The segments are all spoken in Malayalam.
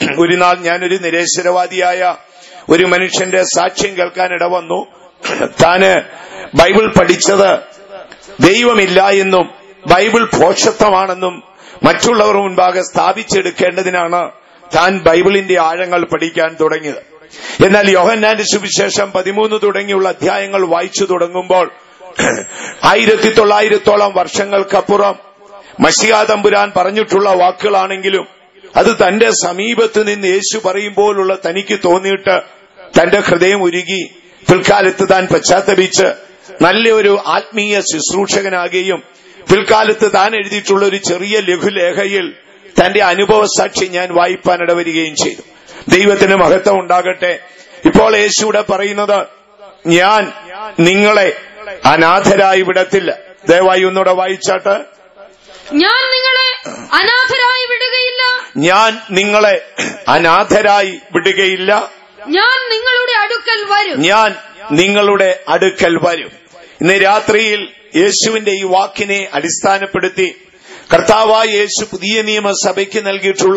ഒരു നാൾ ഞാനൊരു നിരേശ്വരവാദിയായ ഒരു മനുഷ്യന്റെ സാക്ഷ്യം കേൾക്കാൻ ഇടവന്നു താന് ബൈബിൾ പഠിച്ചത് ദൈവമില്ല എന്നും ബൈബിൾ പോഷത്വമാണെന്നും മറ്റുള്ളവർ മുൻപാകെ സ്ഥാപിച്ചെടുക്കേണ്ടതിനാണ് താൻ ബൈബിളിന്റെ ആഴങ്ങൾ പഠിക്കാൻ തുടങ്ങിയത് എന്നാൽ യോഹന്നാന്റെ സുവിശേഷം പതിമൂന്ന് തുടങ്ങിയുള്ള അധ്യായങ്ങൾ വായിച്ചു തുടങ്ങുമ്പോൾ ആയിരത്തി തൊള്ളായിരത്തോളം വർഷങ്ങൾക്കപ്പുറം മഷിയാ തമ്പുരാൻ പറഞ്ഞിട്ടുള്ള വാക്കുകളാണെങ്കിലും അത് തന്റെ സമീപത്ത് നിന്ന് യേശു പറയുമ്പോഴുള്ള തനിക്ക് തോന്നിയിട്ട് തന്റെ ഹൃദയം ഉരുകി പിൽക്കാലത്ത് താൻ പശ്ചാത്തപിച്ച് നല്ലൊരു ആത്മീയ ശുശ്രൂഷകനാകുകയും പിൽക്കാലത്ത് താൻ എഴുതിയിട്ടുള്ള ഒരു ചെറിയ ലഘുലേഖയിൽ തന്റെ അനുഭവ സാക്ഷി ഞാൻ വായിപ്പാൻ ഇടവരികയും ചെയ്തു ദൈവത്തിന് മഹത്വം ഉണ്ടാകട്ടെ ഇപ്പോൾ യേശുവിടെ പറയുന്നത് ഞാൻ നിങ്ങളെ അനാഥരായി വിടത്തില്ല ദയവായി ഒന്നുകൂടെ വായിച്ചാട്ട് ഞാൻ നിങ്ങളെ അനാഥരായി വിടുകയില്ല ഞാൻ നിങ്ങളെ അനാഥരായി വിടുകയില്ല ഞാൻ നിങ്ങളുടെ അടുക്കൽ വരും ഞാൻ നിങ്ങളുടെ അടുക്കൽ വരും ഇന്ന് രാത്രിയിൽ യേശുവിന്റെ ഈ വാക്കിനെ അടിസ്ഥാനപ്പെടുത്തി കർത്താവായ യേശു പുതിയ നിയമസഭയ്ക്ക് നൽകിയിട്ടുള്ള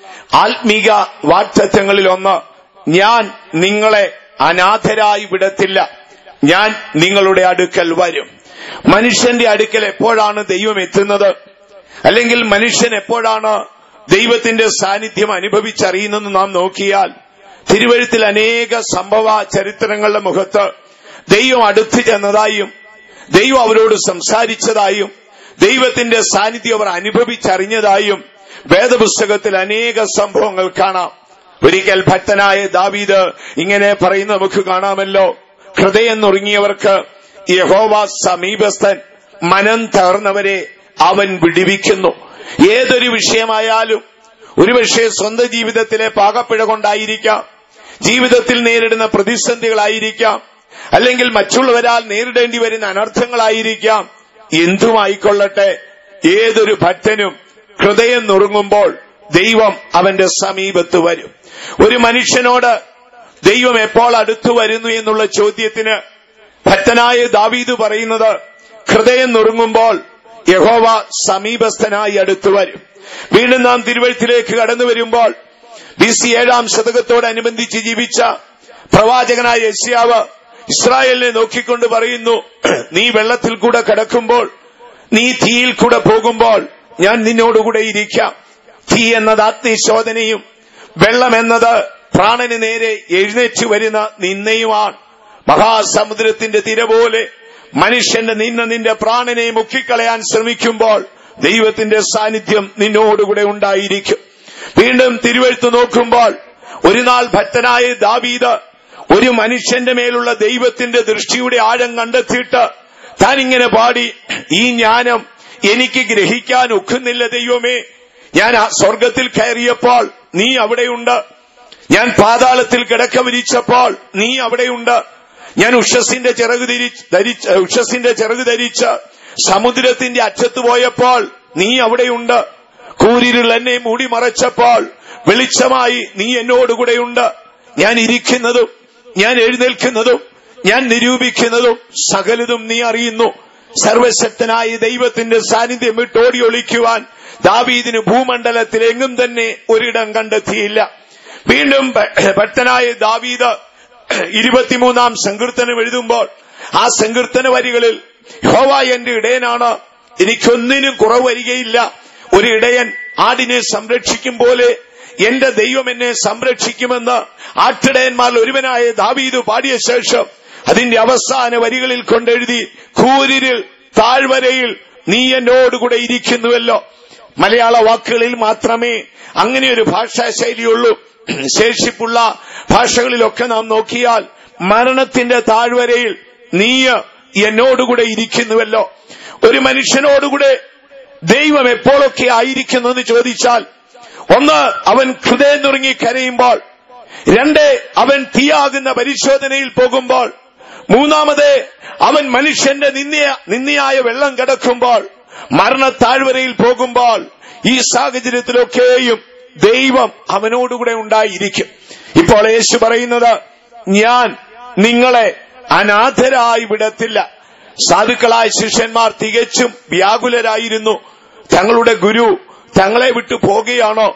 ആത്മീക വാക്തത്വങ്ങളിൽ ഒന്ന് ഞാൻ നിങ്ങളെ അനാഥരായി വിടത്തില്ല ഞാൻ നിങ്ങളുടെ അടുക്കൽ വരും മനുഷ്യന്റെ അടുക്കൽ എപ്പോഴാണ് ദൈവം എത്തുന്നത് അല്ലെങ്കിൽ മനുഷ്യൻ എപ്പോഴാണ് ദൈവത്തിന്റെ സാന്നിധ്യം അനുഭവിച്ചറിയുന്നെന്ന് നാം നോക്കിയാൽ തിരുവഴുത്തിൽ അനേക സംഭവ ചരിത്രങ്ങളുടെ മുഖത്ത് ദൈവം അടുത്തു ചെന്നതായും ദൈവം അവരോട് സംസാരിച്ചതായും ദൈവത്തിന്റെ സാന്നിധ്യം അവർ അനുഭവിച്ചറിഞ്ഞതായും വേദപുസ്തകത്തിൽ അനേക സംഭവങ്ങൾ കാണാം ഒരിക്കൽ ഭക്തനായ ദാവീദ് ഇങ്ങനെ പറയുന്ന നമുക്ക് കാണാമല്ലോ ഹൃദയം നുറുങ്ങിയവർക്ക് യഹോവ സമീപസ്ഥൻ മനം തകർന്നവരെ അവൻ വിടിവിക്കുന്നു ഏതൊരു വിഷയമായാലും ഒരുപക്ഷെ സ്വന്തം ജീവിതത്തിലെ പാകപ്പിഴ കൊണ്ടായിരിക്കാം ജീവിതത്തിൽ നേരിടുന്ന പ്രതിസന്ധികളായിരിക്കാം അല്ലെങ്കിൽ മറ്റുള്ളവരാൽ നേരിടേണ്ടി വരുന്ന അനർത്ഥങ്ങളായിരിക്കാം എന്തുമായിക്കൊള്ളട്ടെ ഏതൊരു ഭക്തനും ഹൃദയം നുറുങ്ങുമ്പോൾ ദൈവം അവന്റെ സമീപത്ത് വരും ഒരു മനുഷ്യനോട് ദൈവം എപ്പോൾ അടുത്തു വരുന്നു എന്നുള്ള ചോദ്യത്തിന് ഭക്തനായ ദാവീദ് പറയുന്നത് ഹൃദയം നുറുങ്ങുമ്പോൾ യഹോവ സമീപസ്ഥനായി അടുത്തു വരും വീണ്ടും നാം തിരുവഴുത്തിലേക്ക് കടന്നു വരുമ്പോൾ ബി സി ഏഴാം ശതകത്തോടനുബന്ധിച്ച് ജീവിച്ച പ്രവാചകനായ യശ്യാവ് ഇസ്രായേലിനെ നോക്കിക്കൊണ്ട് പറയുന്നു നീ വെള്ളത്തിൽ കൂടെ കടക്കുമ്പോൾ നീ തീയിൽ കൂടെ പോകുമ്പോൾ ഞാൻ നിന്നോടുകൂടെ ഇരിക്കാം തീ എന്നത് ആത്മീശോധനയും വെള്ളം എന്നത് പ്രാണന് നേരെ എഴുന്നേറ്റ് വരുന്ന നിന്നയുമാണ് മഹാസമുദ്രത്തിന്റെ തിര പോലെ മനുഷ്യന്റെ നിന്ന നിന്റെ പ്രാണനെ മുക്കിക്കളയാൻ ശ്രമിക്കുമ്പോൾ ദൈവത്തിന്റെ സാന്നിധ്യം നിന്നോടുകൂടെ ഉണ്ടായിരിക്കും വീണ്ടും തിരുവഴുത്ത് നോക്കുമ്പോൾ ഒരു നാൾ ഭക്തനായ ദാവീദ് ഒരു മനുഷ്യന്റെ മേലുള്ള ദൈവത്തിന്റെ ദൃഷ്ടിയുടെ ആഴം കണ്ടെത്തിയിട്ട് താൻ ഇങ്ങനെ പാടി ഈ ജ്ഞാനം എനിക്ക് ഗ്രഹിക്കാൻ ഒക്കുന്നില്ല ദൈവമേ ഞാൻ ആ സ്വർഗത്തിൽ കയറിയപ്പോൾ നീ അവിടെയുണ്ട് ഞാൻ പാതാളത്തിൽ കിടക്ക വിരിച്ചപ്പോൾ നീ അവിടെയുണ്ട് ഞാൻ ഉഷസിന്റെ ചിറക് ധരിച്ച് ധരിച്ച് ഉഷസിന്റെ ചിറക് ധരിച്ച് സമുദ്രത്തിന്റെ അറ്റത്ത് പോയപ്പോൾ നീ അവിടെയുണ്ട് കൂരിരുൾ എന്നെ മൂടി മറച്ചപ്പോൾ വെളിച്ചമായി നീ എന്നോടുകൂടെയുണ്ട് ഞാൻ ഇരിക്കുന്നതും ഞാൻ എഴുന്നേൽക്കുന്നതും ഞാൻ നിരൂപിക്കുന്നതും സകലതും നീ അറിയുന്നു സർവശക്തനായ ദൈവത്തിന്റെ സാന്നിധ്യം വിട്ടോടി ഒളിക്കുവാൻ ദാവീദിന് ഭൂമണ്ഡലത്തിൽ എങ്ങും തന്നെ ഒരിടം കണ്ടെത്തിയില്ല വീണ്ടും ഭക്തനായ ദാവീദ് ഇരുപത്തിമൂന്നാം സങ്കീർത്തനം എഴുതുമ്പോൾ ആ സങ്കീർത്തന വരികളിൽ ഹോവ എന്റെ ഇടയനാണ് എനിക്കൊന്നിനും കുറവ് വരികയില്ല ഒരു ഇടയൻ ആടിനെ സംരക്ഷിക്കും പോലെ എന്റെ ദൈവം എന്നെ സംരക്ഷിക്കുമെന്ന് ആട്ടിടയന്മാരിൽ ഒരുവനായ ദാവീദ് പാടിയ ശേഷം അതിന്റെ അവസാന വരികളിൽ കൊണ്ടെഴുതി കൂരിരിൽ താഴ്വരയിൽ നീ എന്നോടുകൂടെ ഇരിക്കുന്നുവല്ലോ മലയാള വാക്കുകളിൽ മാത്രമേ അങ്ങനെ ഒരു ഭാഷാ ശൈലിയുള്ളൂ ശേഷിപ്പുള്ള ഭാഷകളിലൊക്കെ നാം നോക്കിയാൽ മരണത്തിന്റെ താഴ്വരയിൽ നീ എന്നോടുകൂടെ ഇരിക്കുന്നുവല്ലോ ഒരു മനുഷ്യനോടുകൂടെ ദൈവം എപ്പോഴൊക്കെ ആയിരിക്കുന്നു എന്ന് ചോദിച്ചാൽ ഒന്ന് അവൻ ഹൃദയം നുറുങ്ങി കരയുമ്പോൾ രണ്ട് അവൻ തീയാകുന്ന പരിശോധനയിൽ പോകുമ്പോൾ മൂന്നാമത് അവൻ മനുഷ്യന്റെ നിന്ദയ നിന്ദയായ വെള്ളം കിടക്കുമ്പോൾ മരണത്താഴ്വരയിൽ പോകുമ്പോൾ ഈ സാഹചര്യത്തിലൊക്കെയും ദൈവം അവനോടുകൂടെ ഉണ്ടായിരിക്കും ഇപ്പോൾ യേശു പറയുന്നത് ഞാൻ നിങ്ങളെ അനാഥരായി വിടത്തില്ല സാധുക്കളായ ശിഷ്യന്മാർ തികച്ചും വ്യാകുലരായിരുന്നു തങ്ങളുടെ ഗുരു തങ്ങളെ വിട്ടു പോകുകയാണോ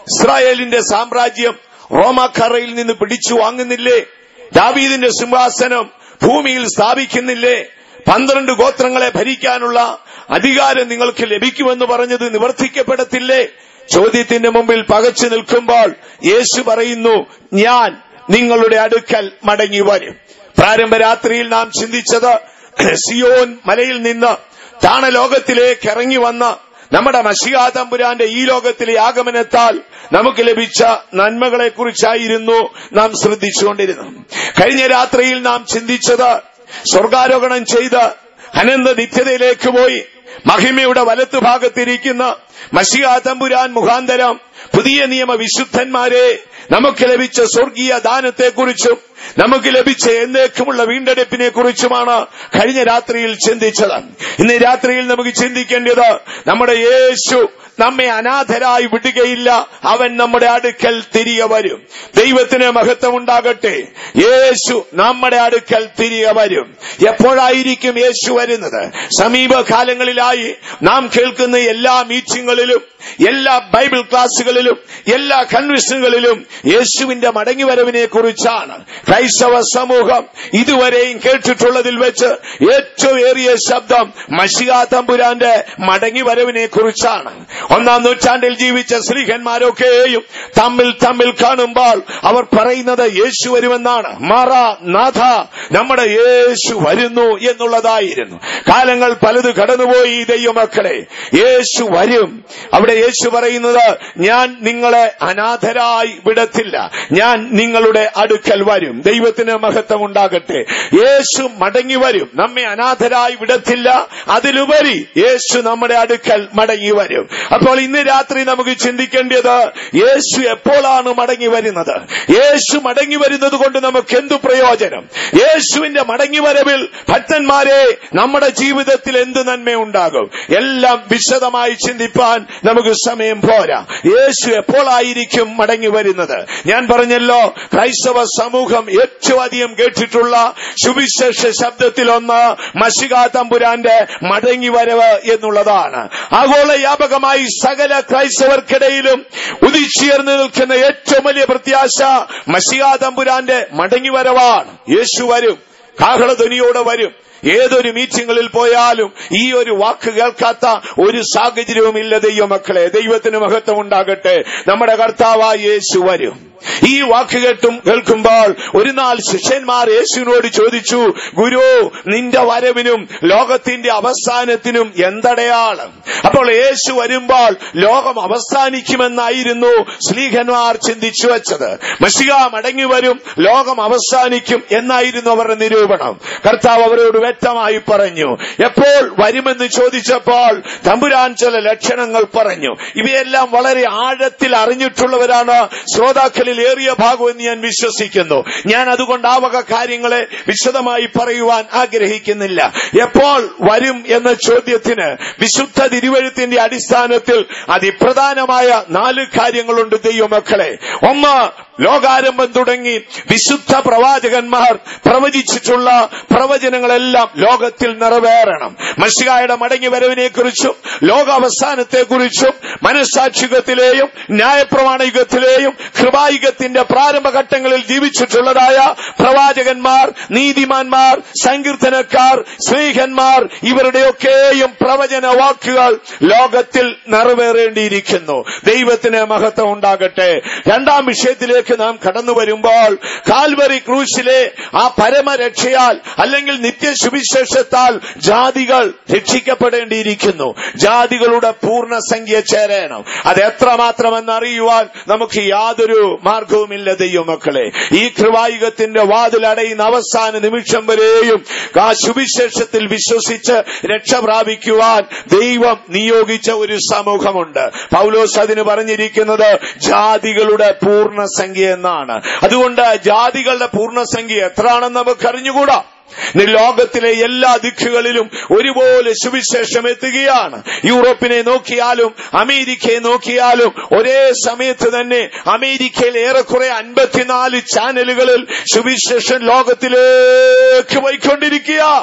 ഇസ്രായേലിന്റെ സാമ്രാജ്യം റോമാക്കറയിൽ നിന്ന് പിടിച്ചു വാങ്ങുന്നില്ലേ ദാവീദിന്റെ സിംഹാസനം ഭൂമിയിൽ സ്ഥാപിക്കുന്നില്ലേ പന്ത്രണ്ട് ഗോത്രങ്ങളെ ഭരിക്കാനുള്ള അധികാരം നിങ്ങൾക്ക് ലഭിക്കുമെന്ന് പറഞ്ഞത് നിവർത്തിക്കപ്പെടത്തില്ലേ ചോദ്യത്തിന്റെ മുമ്പിൽ പകച്ചു നിൽക്കുമ്പോൾ യേശു പറയുന്നു ഞാൻ നിങ്ങളുടെ അടുക്കൽ മടങ്ങി വരും പ്രാരംഭ രാത്രിയിൽ നാം ചിന്തിച്ചത് സിയോൻ മലയിൽ നിന്ന് താണലോകത്തിലേക്ക് ഇറങ്ങി വന്ന നമ്മുടെ മഷികാതമ്പുരാന്റെ ഈ ലോകത്തിലെ ആഗമനത്താൽ നമുക്ക് ലഭിച്ച നന്മകളെക്കുറിച്ചായിരുന്നു നാം ശ്രദ്ധിച്ചുകൊണ്ടിരുന്നത് കഴിഞ്ഞ രാത്രിയിൽ നാം ചിന്തിച്ചത് സ്വർഗാരോഹണം ചെയ്ത് അനന്ത നിത്യതയിലേക്ക് പോയി മഹിമയുടെ വലത്തുഭാഗത്തിരിക്കുന്ന മഷികാതമ്പുരാൻ മുഖാന്തരം പുതിയ നിയമ വിശുദ്ധന്മാരെ നമുക്ക് ലഭിച്ച സ്വർഗീയ ദാനത്തെക്കുറിച്ചും നമുക്ക് ലഭിച്ച എന്നേക്കുമുള്ള വീണ്ടെടുപ്പിനെ കുറിച്ചുമാണ് കഴിഞ്ഞ രാത്രിയിൽ ചിന്തിച്ചത് ഇന്ന് രാത്രിയിൽ നമുക്ക് ചിന്തിക്കേണ്ടത് നമ്മുടെ യേശു നമ്മെ അനാഥരായി വിടുകയില്ല അവൻ നമ്മുടെ അടുക്കൽ തിരികെ വരും ദൈവത്തിന് മഹത്വമുണ്ടാകട്ടെ യേശു നമ്മുടെ അടുക്കൽ തിരികെ വരും എപ്പോഴായിരിക്കും യേശു വരുന്നത് സമീപകാലങ്ങളിലായി നാം കേൾക്കുന്ന എല്ലാ മീറ്റിങ്ങുകളിലും എല്ലാ ബൈബിൾ ക്ലാസ്സുകളിലും എല്ലാ കൺവെൻഷനുകളിലും യേശുവിന്റെ മടങ്ങിവരവിനെ കുറിച്ചാണ് ക്രൈസ്തവ സമൂഹം ഇതുവരെയും കേട്ടിട്ടുള്ളതിൽ വെച്ച് ഏറ്റവും ഏറിയ ശബ്ദം മഷികാ തമ്പുരാന്റെ മടങ്ങിവരവിനെ കുറിച്ചാണ് ഒന്നാം നൂറ്റാണ്ടിൽ ജീവിച്ച ശ്രീഹന്മാരൊക്കെയും തമ്മിൽ തമ്മിൽ കാണുമ്പോൾ അവർ പറയുന്നത് യേശു വരുമെന്നാണ് മാറ നാഥ നമ്മുടെ യേശു വരുന്നു എന്നുള്ളതായിരുന്നു കാലങ്ങൾ പലത് കടന്നുപോയി ദൈവമക്കളെ യേശു വരും അവിടെ യേശു പറയുന്നത് ഞാൻ നിങ്ങളെ അനാഥരായി വിടത്തില്ല ഞാൻ നിങ്ങളുടെ അടുക്കൽ വരും ദൈവത്തിന് മഹത്വം ഉണ്ടാകട്ടെ യേശു മടങ്ങി വരും നമ്മെ അനാഥരായി വിടത്തില്ല അതിലുപരി യേശു നമ്മുടെ അടുക്കൽ മടങ്ങി വരും അപ്പോൾ ഇന്ന് രാത്രി നമുക്ക് ചിന്തിക്കേണ്ടത് യേശു എപ്പോഴാണ് മടങ്ങി വരുന്നത് യേശു മടങ്ങി വരുന്നത് കൊണ്ട് നമുക്ക് എന്തു പ്രയോജനം യേശുവിന്റെ മടങ്ങി വരവിൽ ഭക്തന്മാരെ നമ്മുടെ ജീവിതത്തിൽ എന്ത് നന്മയുണ്ടാകും എല്ലാം വിശദമായി ചിന്തിപ്പാൻ നമുക്ക് സമയം പോരാ യേശു എപ്പോഴായിരിക്കും മടങ്ങി വരുന്നത് ഞാൻ പറഞ്ഞല്ലോ ക്രൈസ്തവ സമൂഹം ഏറ്റവും അധികം കേട്ടിട്ടുള്ള സുവിശേഷ ശബ്ദത്തിലൊന്ന് മഷികാ തമ്പുരാന്റെ മടങ്ങി വരവ് എന്നുള്ളതാണ് ആഗോള വ്യാപകമായി സകല ക്രൈസ്തവർക്കിടയിലും ഉദിച്ചുയർന്നു നിൽക്കുന്ന ഏറ്റവും വലിയ പ്രത്യാശ മഷികാ തമ്പുരാന്റെ മടങ്ങി വരവാണ് യേശു വരും കാഹളധ്വനിയോടെ വരും ഏതൊരു മീറ്റിങ്ങുകളിൽ പോയാലും ഈ ഒരു വാക്ക് കേൾക്കാത്ത ഒരു സാഹചര്യവും ഇല്ല ദൈവമക്കളെ ദൈവത്തിന് മഹത്വം ഉണ്ടാകട്ടെ നമ്മുടെ കർത്താവായ യേശു വരും ഈ വാക്ക് കേട്ടും കേൾക്കുമ്പോൾ ഒരു നാൾ ശിഷ്യന്മാർ യേശുവിനോട് ചോദിച്ചു ഗുരു നിന്റെ വരവിനും ലോകത്തിന്റെ അവസാനത്തിനും എന്തടയാളം അപ്പോൾ യേശു വരുമ്പോൾ ലോകം അവസാനിക്കുമെന്നായിരുന്നു സ്ലീഹന്മാർ ചിന്തിച്ചു വെച്ചത് മഷിക മടങ്ങി വരും ലോകം അവസാനിക്കും എന്നായിരുന്നു അവരുടെ നിരൂപണം കർത്താവ് അവരോട് വ്യക്തമായി പറഞ്ഞു എപ്പോൾ വരുമെന്ന് ചോദിച്ചപ്പോൾ തമ്പുരാൻ ചില ലക്ഷണങ്ങൾ പറഞ്ഞു ഇവയെല്ലാം വളരെ ആഴത്തിൽ അറിഞ്ഞിട്ടുള്ളവരാണ് ശ്രോതാക്കളിൽ ഏറിയ ഭാഗം എന്ന് ഞാൻ വിശ്വസിക്കുന്നു ഞാൻ അതുകൊണ്ട് ആ വക കാര്യങ്ങളെ വിശദമായി പറയുവാൻ ആഗ്രഹിക്കുന്നില്ല എപ്പോൾ വരും എന്ന ചോദ്യത്തിന് വിശുദ്ധ തിരുവഴുത്തിന്റെ അടിസ്ഥാനത്തിൽ അതിപ്രധാനമായ നാല് കാര്യങ്ങളുണ്ട് ദൈവമക്കളെ ഒന്ന് ലോകാരംഭം തുടങ്ങി വിശുദ്ധ പ്രവാചകന്മാർ പ്രവചിച്ചിട്ടുള്ള പ്രവചനങ്ങളെല്ലാം ലോകത്തിൽ നിറവേറണം മഷികായുടെ മടങ്ങി വരവിനെ കുറിച്ചും ലോകാവസാനത്തെക്കുറിച്ചും മനസ്സാക്ഷികത്തിലെയും ന്യായപ്രമാണയുഗത്തിലെയും കൃപായുഗത്തിന്റെ പ്രാരംഭഘട്ടങ്ങളിൽ ജീവിച്ചിട്ടുള്ളതായ പ്രവാചകന്മാർ നീതിമാന്മാർ സങ്കീർത്തനക്കാർ സ്നേഹന്മാർ ഇവരുടെയൊക്കെയും പ്രവചന വാക്കുകൾ ലോകത്തിൽ നിറവേറേണ്ടിയിരിക്കുന്നു ദൈവത്തിന് മഹത്വം ഉണ്ടാകട്ടെ രണ്ടാം വിഷയത്തിലേക്ക് നാം കടന്നു വരുമ്പോൾ കാൽവറി ക്രൂശിലെ ആ പരമരക്ഷയാൽ അല്ലെങ്കിൽ നിത്യസുവിശേഷത്താൽ ജാതികൾ രക്ഷിക്കപ്പെടേണ്ടിയിരിക്കുന്നു ജാതികളുടെ പൂർണ്ണസംഖ്യ ചേരണം അത് എത്രമാത്രമെന്നറിയുവാൻ നമുക്ക് യാതൊരു മാർഗവുമില്ല ദൈവമക്കളെ ഈ കൃവായുഗത്തിന്റെ വാതിലടയുന്ന അവസാന നിമിഷം വരെയും ആ സുവിശേഷത്തിൽ വിശ്വസിച്ച് രക്ഷ പ്രാപിക്കുവാൻ ദൈവം നിയോഗിച്ച ഒരു സമൂഹമുണ്ട് പൗലോസ് അതിന് പറഞ്ഞിരിക്കുന്നത് ജാതികളുടെ പൂർണ്ണസംഖ്യ എന്നാണ് അതുകൊണ്ട് ജാതികളുടെ പൂർണ്ണസംഖ്യ എത്രയാണെന്ന് നമുക്ക് അറിഞ്ഞുകൂടാ ഇന്ന് ലോകത്തിലെ എല്ലാ ദിക്കുകളിലും ഒരുപോലെ സുവിശേഷം എത്തുകയാണ് യൂറോപ്പിനെ നോക്കിയാലും അമേരിക്കയെ നോക്കിയാലും ഒരേ സമയത്ത് തന്നെ അമേരിക്കയിൽ ഏറെക്കുറെ അൻപത്തിനാല് ചാനലുകളിൽ സുവിശേഷം ലോകത്തിലേക്ക് പോയിക്കൊണ്ടിരിക്കുകയാണ്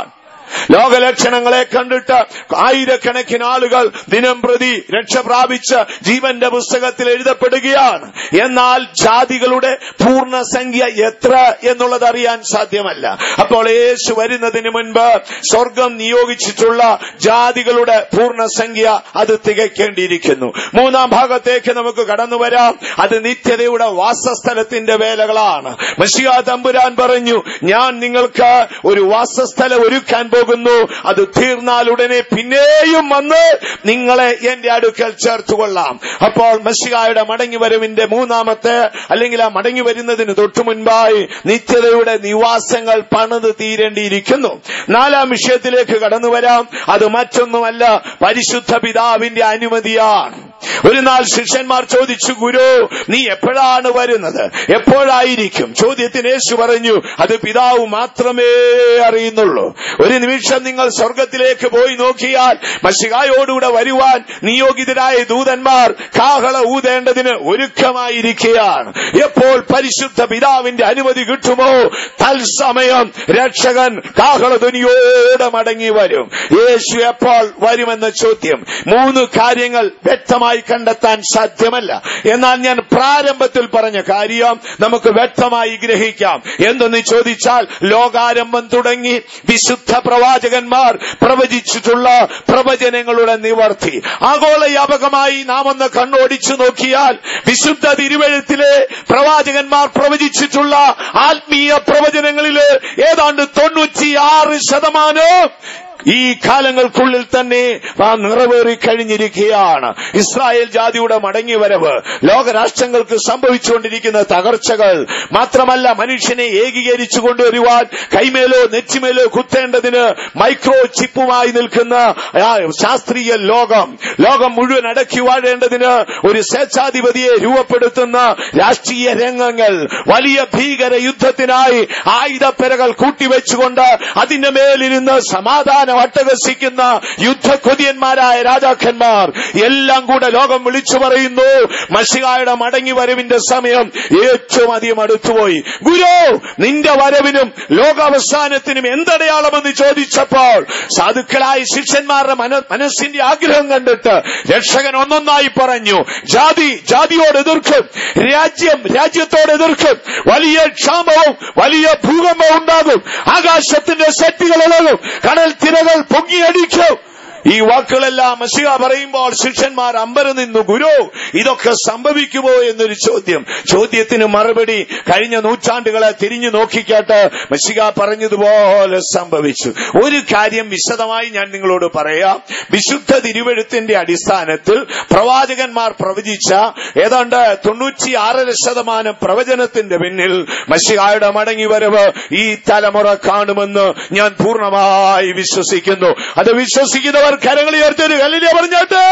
ലോകലക്ഷണങ്ങളെ കണ്ടിട്ട് ആയിരക്കണക്കിന് ആളുകൾ ദിനം പ്രതി രക്ഷ പ്രാപിച്ച് ജീവന്റെ പുസ്തകത്തിൽ എഴുതപ്പെടുകയാണ് എന്നാൽ ജാതികളുടെ പൂർണ്ണസംഖ്യ എത്ര എന്നുള്ളത് അറിയാൻ സാധ്യമല്ല അപ്പോൾ യേശു വരുന്നതിന് മുൻപ് സ്വർഗം നിയോഗിച്ചിട്ടുള്ള ജാതികളുടെ പൂർണ്ണസംഖ്യ അത് തികയ്ക്കേണ്ടിയിരിക്കുന്നു മൂന്നാം ഭാഗത്തേക്ക് നമുക്ക് കടന്നു വരാം അത് നിത്യതയുടെ വാസസ്ഥലത്തിന്റെ വേലകളാണ് മഷിയ തമ്പുരാൻ പറഞ്ഞു ഞാൻ നിങ്ങൾക്ക് ഒരു വാസസ്ഥലം ഒരുക്കാൻ പോകുന്നു അത് തീർന്നാൽ ഉടനെ പിന്നെയും വന്ന് നിങ്ങളെ എന്റെ അടുക്കൽ ചേർത്തുകൊള്ളാം അപ്പോൾ മഷികായുടെ മടങ്ങിവരവിന്റെ മൂന്നാമത്തെ അല്ലെങ്കിൽ ആ മടങ്ങി വരുന്നതിന് തൊട്ടു മുൻപായി നിത്യതയുടെ നിവാസങ്ങൾ പണിത് തീരേണ്ടിയിരിക്കുന്നു നാലാം വിഷയത്തിലേക്ക് കടന്നു വരാം അത് മറ്റൊന്നുമല്ല പരിശുദ്ധ പിതാവിന്റെ അനുമതിയാണ് ഒരു നാൾ ശിഷ്യന്മാർ ചോദിച്ചു ഗുരു നീ എപ്പോഴാണ് വരുന്നത് എപ്പോഴായിരിക്കും ചോദ്യത്തിന് യേശു പറഞ്ഞു അത് പിതാവ് മാത്രമേ അറിയുന്നുള്ളൂ ഒരു നിമിഷം നിങ്ങൾ സ്വർഗത്തിലേക്ക് പോയി നോക്കിയാൽ മഷികായോടുകൂടെ വരുവാൻ നിയോഗിതരായ ദൂതന്മാർ കാഹള ഊതേണ്ടതിന് ഒരുക്കമായിരിക്കുകയാണ് എപ്പോൾ പരിശുദ്ധ പിതാവിന്റെ അനുമതി കിട്ടുമോ തത്സമയം രക്ഷകൻ കാഹളധ്വനിയോടെ മടങ്ങി വരും യേശു എപ്പോൾ വരുമെന്ന ചോദ്യം മൂന്ന് കാര്യങ്ങൾ വ്യക്തമായി കണ്ടെത്താൻ സാധ്യമല്ല എന്നാൽ ഞാൻ പ്രാരംഭത്തിൽ പറഞ്ഞ കാര്യം നമുക്ക് വ്യക്തമായി ഗ്രഹിക്കാം എന്തെന്ന് ചോദിച്ചാൽ ലോകാരംഭം തുടങ്ങി വിശുദ്ധ പ്രവാചകന്മാർ പ്രവചിച്ചിട്ടുള്ള പ്രവചനങ്ങളുടെ നിവർത്തി ആഗോളവ്യാപകമായി നാം ഒന്ന് കണ്ണോടിച്ചു നോക്കിയാൽ വിശുദ്ധ തിരുവഴുത്തിലെ പ്രവാചകന്മാർ പ്രവചിച്ചിട്ടുള്ള ആത്മീയ പ്രവചനങ്ങളില് ഏതാണ്ട് തൊണ്ണൂറ്റിയാറ് ശതമാനം ഈ കാലങ്ങൾക്കുള്ളിൽ തന്നെ ആ നിറവേറി കഴിഞ്ഞിരിക്കുകയാണ് ഇസ്രായേൽ ജാതിയുടെ മടങ്ങിവരവ് ലോകരാഷ്ട്രങ്ങൾക്ക് സംഭവിച്ചുകൊണ്ടിരിക്കുന്ന തകർച്ചകൾ മാത്രമല്ല മനുഷ്യനെ ഏകീകരിച്ചു കൊണ്ടുവരുവാൻ കൈമേലോ നെറ്റിമേലോ കുത്തേണ്ടതിന് മൈക്രോ ചിപ്പുമായി നിൽക്കുന്ന ആ ശാസ്ത്രീയ ലോകം ലോകം മുഴുവൻ അടക്കി വാഴേണ്ടതിന് ഒരു സ്വേച്ഛാധിപതിയെ രൂപപ്പെടുത്തുന്ന രാഷ്ട്രീയ രംഗങ്ങൾ വലിയ ഭീകര യുദ്ധത്തിനായി ആയുധപ്പെരകൾ കൂട്ടിവെച്ചുകൊണ്ട് അതിന്റെ മേലിരുന്ന് സമാധാനം അട്ടഹസിക്കുന്ന യുദ്ധക്കൊതിയന്മാരായ രാജാക്കന്മാർ എല്ലാം കൂടെ ലോകം വിളിച്ചു പറയുന്നു മഷികായുടെ മടങ്ങി വരവിന്റെ സമയം ഏറ്റവും അധികം അടുത്തുപോയി ഗുരു നിന്റെ വരവിനും ലോകാവസാനത്തിനും എന്തടയാളമെന്ന് ചോദിച്ചപ്പോൾ സാധുക്കളായ ശിഷ്യന്മാരുടെ മന- മനസ്സിന്റെ ആഗ്രഹം കണ്ടിട്ട് രക്ഷകൻ ഒന്നൊന്നായി പറഞ്ഞു ജാതി ജാതിയോട് എതിർക്കും രാജ്യം രാജ്യത്തോട് എതിർക്കും വലിയ ക്ഷാമവും വലിയ ഭൂകമ്പവും ഉണ്ടാകും ആകാശത്തിന്റെ ശക്തികൾ ഇളകും കടൽ തിരകൾ പൊങ്ങിയടിക്കും ഈ വാക്കുകളെല്ലാം മഷിക പറയുമ്പോൾ ശിഷ്യന്മാർ അമ്പരം നിന്നു ഗുരു ഇതൊക്കെ സംഭവിക്കുമോ എന്നൊരു ചോദ്യം ചോദ്യത്തിന് മറുപടി കഴിഞ്ഞ നൂറ്റാണ്ടുകളെ തിരിഞ്ഞു നോക്കിക്കാട്ട് മഷിക പറഞ്ഞതുപോലെ സംഭവിച്ചു ഒരു കാര്യം വിശദമായി ഞാൻ നിങ്ങളോട് പറയാം വിശുദ്ധ തിരുവഴുത്തിന്റെ അടിസ്ഥാനത്തിൽ പ്രവാചകന്മാർ പ്രവചിച്ച ഏതാണ്ട് തൊണ്ണൂറ്റിയാറര ശതമാനം പ്രവചനത്തിന്റെ പിന്നിൽ മഷികായുടെ മടങ്ങി വരവ് ഈ തലമുറ കാണുമെന്ന് ഞാൻ പൂർണ്ണമായി വിശ്വസിക്കുന്നു അത് വിശ്വസിക്കുന്നവർ കരങ്ങൾ ഉയർത്തൊരു കല്ലിനെ പറഞ്ഞാട്ടെ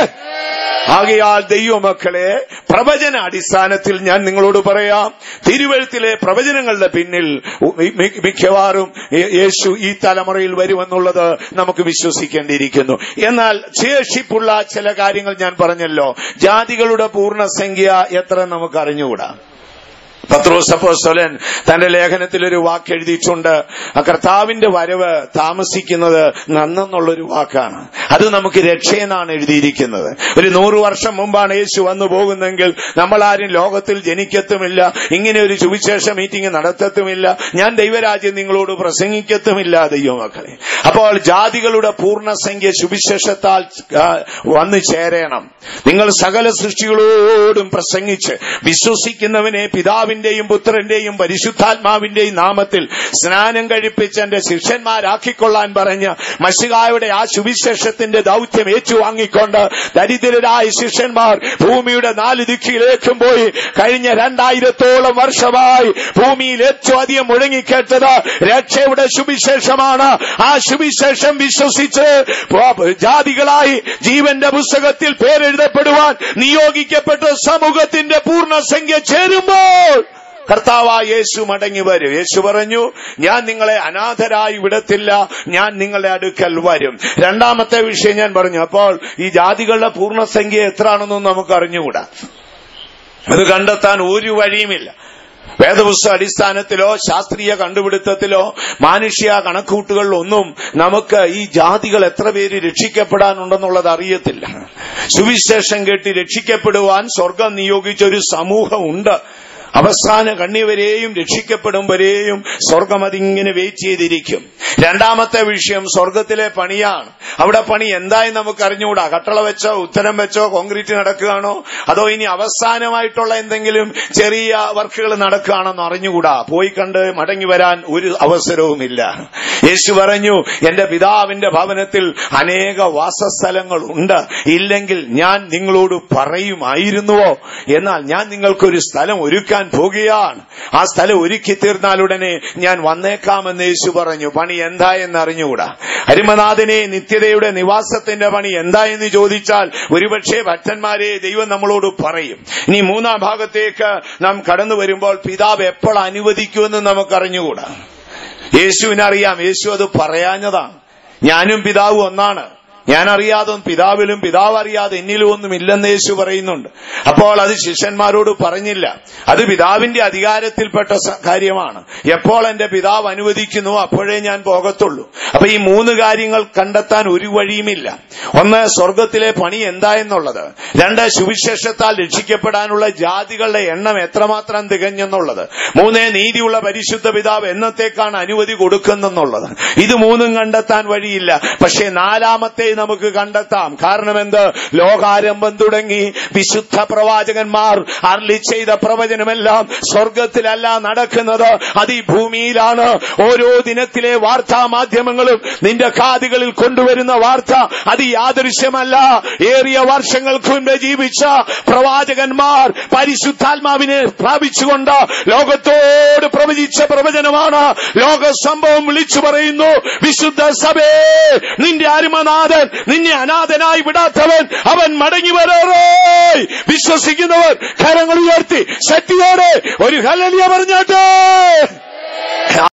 ആകയാൽ ദൈവമക്കളെ പ്രവചന അടിസ്ഥാനത്തിൽ ഞാൻ നിങ്ങളോട് പറയാം തിരുവഴുത്തിലെ പ്രവചനങ്ങളുടെ പിന്നിൽ മി- മിക്കവാറും യേ- യേശു ഈ തലമുറയിൽ വരുമെന്നുള്ളത് നമുക്ക് വിശ്വസിക്കേണ്ടിയിരിക്കുന്നു എന്നാൽ ശേഷിപ്പുള്ള ചില കാര്യങ്ങൾ ഞാൻ പറഞ്ഞല്ലോ ജാതികളുടെ പൂർണ്ണസംഖ്യ എത്ര നമുക്ക് അറിഞ്ഞുകൂടാ പത്രോസ് അപ്പോസ്തലൻ തന്റെ ലേഖനത്തിൽ ഒരു വാക്ക് എഴുതിയിട്ടുണ്ട് ആ കർത്താവിന്റെ വരവ് താമസിക്കുന്നത് നന്നെന്നുള്ളൊരു വാക്കാണ് അത് നമുക്ക് രക്ഷയെന്നാണ് എഴുതിയിരിക്കുന്നത് ഒരു നൂറു വർഷം മുമ്പാണ് യേശു വന്നു പോകുന്നെങ്കിൽ നമ്മൾ ആരും ലോകത്തിൽ ജനിക്കത്തുമില്ല ഇങ്ങനെ ഒരു സുവിശേഷ മീറ്റിംഗ് നടത്തത്തുമില്ല ഞാൻ ദൈവരാജ്യം നിങ്ങളോട് പ്രസംഗിക്കത്തുമില്ല ദൈവമക്കളെ അപ്പോൾ ജാതികളുടെ പൂർണ്ണസംഖ്യ സുവിശേഷത്താൽ ആ, വന്നു ചേരണം നിങ്ങൾ സകല സൃഷ്ടികളോടും പ്രസംഗിച്ച് വിശ്വസിക്കുന്നവനെ പിതാവിന്റെയും പുത്രന്റെയും പരിശുദ്ധാത്മാവിന്റെയും നാമത്തിൽ സ്നാനം കഴിപ്പിച്ച് എന്റെ ശിഷ്യന്മാരാക്കിക്കൊള്ളാൻ പറഞ്ഞ് മഷികായുടെ ആ സുവിശേഷത്തിന്റെ ദൗത്യം ഏറ്റുവാങ്ങിക്കൊണ്ട് ദരിദ്രരായ ശിഷ്യന്മാർ ഭൂമിയുടെ നാല് ദിക്കിലേക്കും പോയി കഴിഞ്ഞ രണ്ടായിരത്തോളം വർഷമായി ഭൂമിയിൽ ഏറ്റവും അധികം മുഴങ്ങിക്കേട്ടത് രക്ഷയുടെ സുവിശേഷമാണ് ആ സുവിശേഷം വിശ്വസിച്ച് ജാതികളായി ജീവന്റെ പുസ്തകത്തിൽ പേരെഴുതപ്പെടുവാൻ നിയോഗിക്കപ്പെട്ട സമൂഹത്തിന്റെ പൂർണ്ണസംഖ്യ ചേരുമ്പോൾ കർത്താവായ യേശു മടങ്ങി വരും യേശു പറഞ്ഞു ഞാൻ നിങ്ങളെ അനാഥരായി വിടത്തില്ല ഞാൻ നിങ്ങളുടെ അടുക്കൽ വരും രണ്ടാമത്തെ വിഷയം ഞാൻ പറഞ്ഞു അപ്പോൾ ഈ ജാതികളുടെ പൂർണ്ണസംഖ്യ എത്രയാണെന്നും നമുക്ക് അറിഞ്ഞുകൂടാ അത് കണ്ടെത്താൻ ഒരു വഴിയുമില്ല വേദപുസ്തക അടിസ്ഥാനത്തിലോ ശാസ്ത്രീയ കണ്ടുപിടുത്തത്തിലോ മാനുഷ്യ കണക്കൂട്ടുകളിലൊന്നും നമുക്ക് ഈ ജാതികൾ എത്ര പേര് രക്ഷിക്കപ്പെടാനുണ്ടെന്നുള്ളത് അറിയത്തില്ല സുവിശേഷം കേട്ട് രക്ഷിക്കപ്പെടുവാൻ സ്വർഗം നിയോഗിച്ച ഒരു സമൂഹമുണ്ട് അവസാന കണ്ണിവരെയും രക്ഷിക്കപ്പെടും വരെയും സ്വർഗം അതിങ്ങനെ വെയിറ്റ് ചെയ്തിരിക്കും രണ്ടാമത്തെ വിഷയം സ്വർഗത്തിലെ പണിയാണ് അവിടെ പണി എന്തായി നമുക്ക് അറിഞ്ഞുകൂടാ കട്ടള വെച്ചോ ഉത്തരം വെച്ചോ കോൺക്രീറ്റ് നടക്കുകയാണോ അതോ ഇനി അവസാനമായിട്ടുള്ള എന്തെങ്കിലും ചെറിയ വർക്കുകൾ നടക്കുകയാണെന്ന് അറിഞ്ഞുകൂടാ പോയി കണ്ട് മടങ്ങി വരാൻ ഒരു അവസരവുമില്ല യേശു പറഞ്ഞു എന്റെ പിതാവിന്റെ ഭവനത്തിൽ അനേക വാസസ്ഥലങ്ങൾ ഉണ്ട് ഇല്ലെങ്കിൽ ഞാൻ നിങ്ങളോട് പറയുമായിരുന്നുവോ എന്നാൽ ഞാൻ നിങ്ങൾക്കൊരു സ്ഥലം ഒരുക്കാൻ പോകുകയാണ് ആ സ്ഥലം ഒരുക്കി തീർന്നാലുടനെ ഞാൻ വന്നേക്കാമെന്ന് യേശു പറഞ്ഞു പണി എന്താ എന്ന് അറിഞ്ഞുകൂടാ ഹരിമനാഥനെ നിത്യതയുടെ നിവാസത്തിന്റെ പണി എന്താ എന്ന് ചോദിച്ചാൽ ഒരുപക്ഷെ ഭക്തന്മാരെ ദൈവം നമ്മളോട് പറയും ഇനി മൂന്നാം ഭാഗത്തേക്ക് നാം കടന്നു വരുമ്പോൾ പിതാവ് എപ്പോൾ അനുവദിക്കുമെന്ന് നമുക്കറിഞ്ഞുകൂടാ യേശുവിനറിയാം യേശു അത് പറയാഞ്ഞതാണ് ഞാനും പിതാവും ഒന്നാണ് ഞാൻ അറിയാതെ പിതാവിലും പിതാവ് അറിയാതെ എന്നിലും ഒന്നും ഇല്ലെന്ന് യേശു പറയുന്നുണ്ട് അപ്പോൾ അത് ശിഷ്യന്മാരോട് പറഞ്ഞില്ല അത് പിതാവിന്റെ അധികാരത്തിൽപ്പെട്ട സ- കാര്യമാണ് എപ്പോൾ എന്റെ പിതാവ് അനുവദിക്കുന്നു അപ്പോഴേ ഞാൻ പോകത്തുള്ളൂ അപ്പൊ ഈ മൂന്ന് കാര്യങ്ങൾ കണ്ടെത്താൻ ഒരു വഴിയുമില്ല ഒന്ന് സ്വർഗത്തിലെ പണി എന്താ എന്നുള്ളത് രണ്ട് സുവിശേഷത്താൽ രക്ഷിക്കപ്പെടാനുള്ള ജാതികളുടെ എണ്ണം എത്രമാത്രം തികഞ്ഞെന്നുള്ളത് മൂന്ന് നീതിയുള്ള പരിശുദ്ധ പിതാവ് എന്നത്തേക്കാണ് അനുമതി കൊടുക്കുന്നെന്നുള്ളത് ഇത് മൂന്നും കണ്ടെത്താൻ വഴിയില്ല പക്ഷേ നാലാമത്തെ നമുക്ക് കണ്ടെത്താം കാരണം എന്ത് ലോകാരംഭം തുടങ്ങി വിശുദ്ധ പ്രവാചകന്മാർ അർലി ചെയ്ത പ്രവചനമെല്ലാം സ്വർഗത്തിലല്ല നടക്കുന്നത് അത് ഈ ഭൂമിയിലാണ് ഓരോ ദിനത്തിലെ വാർത്താ മാധ്യമങ്ങളും നിന്റെ കാതുകളിൽ കൊണ്ടുവരുന്ന വാർത്ത അത് യാദൃശ്യമല്ല ഏറിയ വർഷങ്ങൾക്ക് മുൻപ് ജീവിച്ച പ്രവാചകന്മാർ പരിശുദ്ധാത്മാവിനെ പ്രാപിച്ചുകൊണ്ട് ലോകത്തോട് പ്രവചിച്ച പ്രവചനമാണ് ലോക സംഭവം വിളിച്ചു പറയുന്നു വിശുദ്ധ സഭേ നിന്റെ അരുമനാഥൻ നിന്നെ അനാഥനായി വിടാത്തവൻ അവൻ മടങ്ങി വരാറേ വിശ്വസിക്കുന്നവർ കരങ്ങൾ ഉയർത്തി ശക്തിയോടെ ഒരു ഹലലിയ പറഞ്ഞാട്ടെ